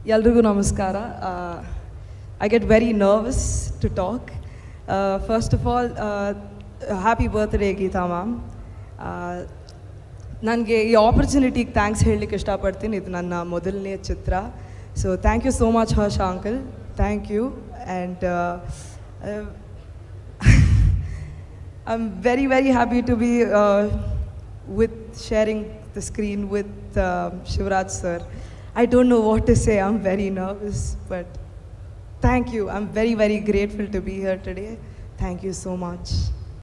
ಎಲ್ರಿಗೂ ನಮಸ್ಕಾರ I get very nervous to talk first of all happy birthday Geetha ma'am ನನಗೆ ಈ ಆಪರ್ಚುನಿಟಿಗೆ ಥ್ಯಾಂಕ್ಸ್ ಹೇಳಲಿಕ್ಕೆ ಇಷ್ಟಪಡ್ತೀನಿ ಇದು ನನ್ನ ಮೊದಲನೇ ಚಿತ್ರ so thank you so much Harsha uncle thank you and I'm very, very happy to be uh, with sharing the screen with um, Shivraj sir. I don't know what to say. I'm very nervous, but thank you. I'm very, very grateful to be here today. Thank you so much.